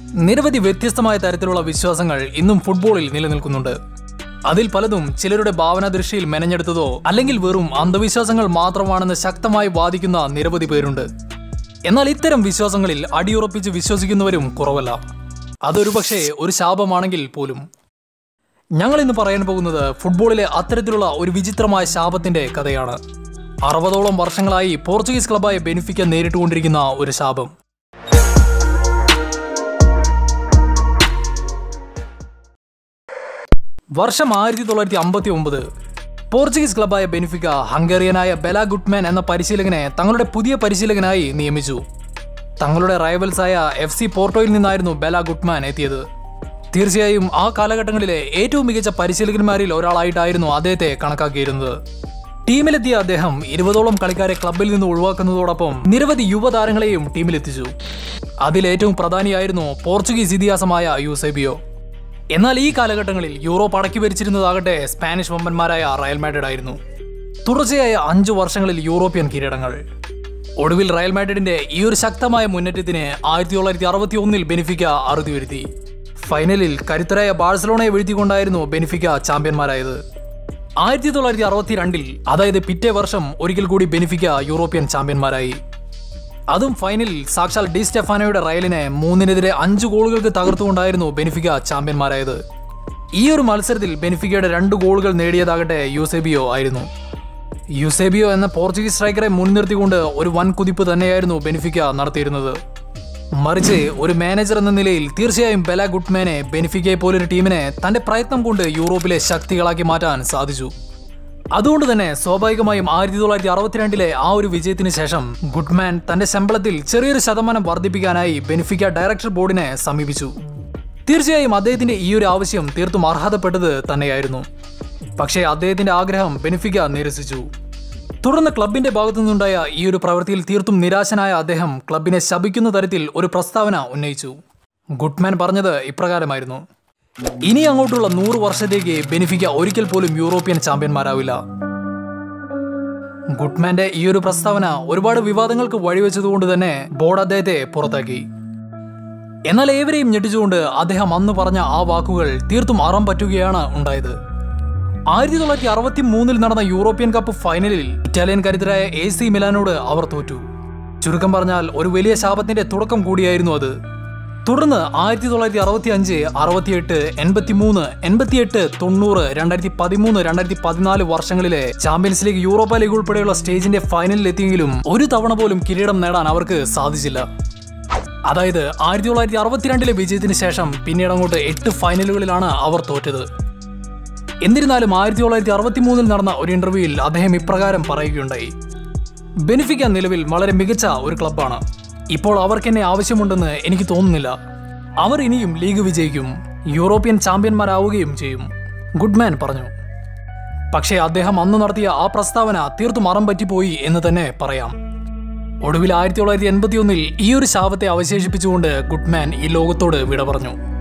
നിരവധി വ്യത്യസ്തമായ തരത്തിലുള്ള വിശ്വാസങ്ങൾ ഇന്നും ഫുട്ബോളിൽ നിലനിൽക്കുന്നുണ്ട് അതിൽ പലതും ചിലരുടെ ഭാവന ദൃഷ്ടിയിൽ മെനഞ്ഞെടുത്തതോ അല്ലെങ്കിൽ വെറും അന്ധവിശ്വാസങ്ങൾ മാത്രമാണെന്ന് ശക്തമായി വാദിക്കുന്ന നിരവധി പേരുണ്ട് എന്നാൽ ഇത്തരം വിശ്വാസങ്ങളിൽ അടിയുറപ്പിച്ച് വിശ്വസിക്കുന്നവരും കുറവല്ല അതൊരു പക്ഷേ ഒരു ശാപമാണെങ്കിൽ പോലും ഞങ്ങൾ ഇന്ന് പറയാൻ പോകുന്നത് ഫുട്ബോളിലെ അത്തരത്തിലുള്ള ഒരു വിചിത്രമായ ശാപത്തിന്റെ കഥയാണ് അറുപതോളം വർഷങ്ങളായി പോർച്ചുഗീസ് ക്ലബായ ബെനിഫിക്ക നേരിട്ടുകൊണ്ടിരിക്കുന്ന ഒരു ശാപം വർഷം ആയിരത്തി തൊള്ളായിരത്തി അമ്പത്തി ഒമ്പത് പോർച്ചുഗീസ് ക്ലബായ ബെനിഫിക്ക ഹംഗേറിയനായ ബെല ഗുഡ്മാൻ എന്ന പരിശീലകനെ തങ്ങളുടെ പുതിയ പരിശീലകനായി നിയമിച്ചു തങ്ങളുടെ റൈവൽസായ എഫ് സി പോർട്ടോയിൽ നിന്നായിരുന്നു ബെല ഗുഡ്മാൻ എത്തിയത് തീർച്ചയായും ആ കാലഘട്ടങ്ങളിലെ ഏറ്റവും മികച്ച പരിശീലകന്മാരിൽ ഒരാളായിട്ടായിരുന്നു അദ്ദേഹത്തെ കണക്കാക്കിയിരുന്നത് ടീമിലെത്തിയ അദ്ദേഹം ഇരുപതോളം കളിക്കാരെ ക്ലബിൽ നിന്ന് ഒഴിവാക്കുന്നതോടൊപ്പം നിരവധി യുവതാരങ്ങളെയും ടീമിലെത്തിച്ചു അതിലേറ്റവും പ്രധാനിയായിരുന്നു പോർച്ചുഗീസ് ഇതിഹാസമായ യൂസേബിയോ എന്നാൽ ഈ കാലഘട്ടങ്ങളിൽ യൂറോപ്പ് അടക്കി ഭരിച്ചിരുന്നതാകട്ടെ സ്പാനിഷ് വമ്പന്മാരായ റയൽ മാഡ്രിഡ് ആയിരുന്നു തുടർച്ചയായ അഞ്ചു വർഷങ്ങളിൽ യൂറോപ്യൻ കിരീടങ്ങൾ ഒടുവിൽ റയൽ മാഡ്രിഡിന്റെ ഈ ഒരു ശക്തമായ മുന്നേറ്റത്തിന് ആയിരത്തി തൊള്ളായിരത്തി അറുപത്തി ഒന്നിൽ ബെനിഫിക്ക അറുതി വരുത്തി ഫൈനലിൽ കരുത്തരായ ബാഴ്സലോണയെ വീഴ്ത്തിക്കൊണ്ടായിരുന്നു ബെനിഫിക്ക ചാമ്പ്യന്മാരായത് ആയിരത്തി തൊള്ളായിരത്തി അറുപത്തി രണ്ടിൽ അതായത് പിറ്റേ വർഷം ഒരിക്കൽ കൂടി ബെനിഫിക്ക യൂറോപ്യൻ ചാമ്പ്യന്മാരായി അതും ഫൈനലിൽ സാക്ഷാൽ ഡി സ്റ്റെഫാനോയുടെ റയലിനെ മൂന്നിനെതിരെ അഞ്ച് ഗോളുകൾക്ക് തകർത്തുകൊണ്ടായിരുന്നു ബെനിഫിക്ക ചാമ്പ്യന്മാരായത് ഈ ഒരു മത്സരത്തിൽ ബെനിഫിക്കയുടെ രണ്ട് ഗോളുകൾ നേടിയതാകട്ടെ യൂസേബിയോ ആയിരുന്നു യൂസേബിയോ എന്ന പോർച്ചുഗീസ് സ്ട്രൈക്കറെ മുൻനിർത്തിക്കൊണ്ട് ഒരു വൻ കുതിപ്പ് തന്നെയായിരുന്നു ബെനിഫിക്ക നടത്തിയിരുന്നത് മറിച്ച് ഒരു മാനേജർ എന്ന നിലയിൽ തീർച്ചയായും ബെല ഗുഡ്മാനെ ബെനിഫിക്കയെ പോലൊരു ടീമിനെ തന്റെ പ്രയത്നം കൊണ്ട് യൂറോപ്പിലെ ശക്തികളാക്കി മാറ്റാൻ സാധിച്ചു അതുകൊണ്ട് തന്നെ സ്വാഭാവികമായും ആയിരത്തി തൊള്ളായിരത്തി അറുപത്തിരണ്ടിലെ ആ ഒരു വിജയത്തിന് ശേഷം ഗുഡ്മാൻ തന്റെ ശമ്പളത്തിൽ ചെറിയൊരു ശതമാനം വർദ്ധിപ്പിക്കാനായി ബെനിഫിക്ക ഡയറക്ടർ ബോർഡിനെ സമീപിച്ചു തീർച്ചയായും അദ്ദേഹത്തിന്റെ ഈ ഒരു ആവശ്യം തീർത്തും അർഹതപ്പെട്ടത് തന്നെയായിരുന്നു പക്ഷേ അദ്ദേഹത്തിന്റെ ആഗ്രഹം ബെനിഫിക്ക നിരസിച്ചു തുടർന്ന് ക്ലബിന്റെ ഭാഗത്തു നിന്നുണ്ടായ ഈ ഒരു പ്രവൃത്തിയിൽ തീർത്തും നിരാശനായ അദ്ദേഹം ക്ലബിനെ ശപിക്കുന്ന തരത്തിൽ ഒരു പ്രസ്താവന ഉന്നയിച്ചു ഗുഡ്മാൻ പറഞ്ഞത് ഇപ്രകാരമായിരുന്നു ഇനി അങ്ങോട്ടുള്ള നൂറ് വർഷത്തേക്ക് ബെനിഫിക്ക ഒരിക്കൽ പോലും യൂറോപ്യൻ ചാമ്പ്യന്മാരാവില്ല ഗുഡ്മാന്റെ ഈ ഒരു പ്രസ്താവന ഒരുപാട് വിവാദങ്ങൾക്ക് വഴിവെച്ചതുകൊണ്ട് തന്നെ ബോർഡ് അദ്ദേഹത്തെ പുറത്താക്കി എന്നാൽ ഏവരെയും ഞെട്ടിച്ചുകൊണ്ട് അദ്ദേഹം അന്ന് പറഞ്ഞ ആ വാക്കുകൾ തീർത്തും അറം പറ്റുകയാണ് ഉണ്ടായത് ആയിരത്തി തൊള്ളായിരത്തി അറുപത്തി മൂന്നിൽ നടന്ന യൂറോപ്യൻ കപ്പ് ഫൈനലിൽ ഇറ്റാലിയൻ കരുത്തരായ എ സി മിലാനോട് അവർ തോറ്റു ചുരുക്കം പറഞ്ഞാൽ ഒരു വലിയ ശാപത്തിന്റെ തുടക്കം കൂടിയായിരുന്നു അത് തുടർന്ന് ആയിരത്തി തൊള്ളായിരത്തി അറുപത്തി അഞ്ച് അറുപത്തിയെട്ട് എൺപത്തി മൂന്ന് എൺപത്തിയെട്ട് തൊണ്ണൂറ് രണ്ടായിരത്തി പതിമൂന്ന് രണ്ടായിരത്തി പതിനാല് വർഷങ്ങളിലെ ചാമ്പ്യൻസ് ലീഗ് യൂറോപ്പ ലീഗ് ഉൾപ്പെടെയുള്ള സ്റ്റേജിന്റെ ഫൈനലിൽ എത്തിയെങ്കിലും ഒരു തവണ പോലും കിരീടം നേടാൻ അവർക്ക് സാധിച്ചില്ല അതായത് ആയിരത്തി തൊള്ളായിരത്തി അറുപത്തിരണ്ടിലെ വിജയത്തിന് ശേഷം പിന്നീട് അങ്ങോട്ട് എട്ട് ഫൈനലുകളിലാണ് അവർ തോറ്റത് എന്നിരുന്നാലും ആയിരത്തി തൊള്ളായിരത്തി അറുപത്തി മൂന്നിൽ നടന്ന ഒരു ഇന്റർവ്യൂവിൽ അദ്ദേഹം ഇപ്രകാരം പറയുകയുണ്ടായി ബെനിഫിക്ക നിലവിൽ വളരെ മികച്ച ഒരു ക്ലബ്ബാണ് ഇപ്പോൾ അവർക്ക് എന്നെ ആവശ്യമുണ്ടെന്ന് എനിക്ക് തോന്നുന്നില്ല അവർ ഇനിയും ലീഗ് വിജയിക്കും യൂറോപ്യൻ ചാമ്പ്യന്മാരാവുകയും ചെയ്യും ഗുഡ്മാൻ പറഞ്ഞു പക്ഷേ അദ്ദേഹം അന്ന് നടത്തിയ ആ പ്രസ്താവന തീർത്തും മറം പറ്റിപ്പോയി എന്ന് തന്നെ പറയാം ഒടുവിൽ ആയിരത്തി തൊള്ളായിരത്തി എൺപത്തി ഒന്നിൽ ഈ ഒരു ശാപത്തെ അവശേഷിപ്പിച്ചുകൊണ്ട് ഗുഡ്മാൻ ഈ ലോകത്തോട് വിട പറഞ്ഞു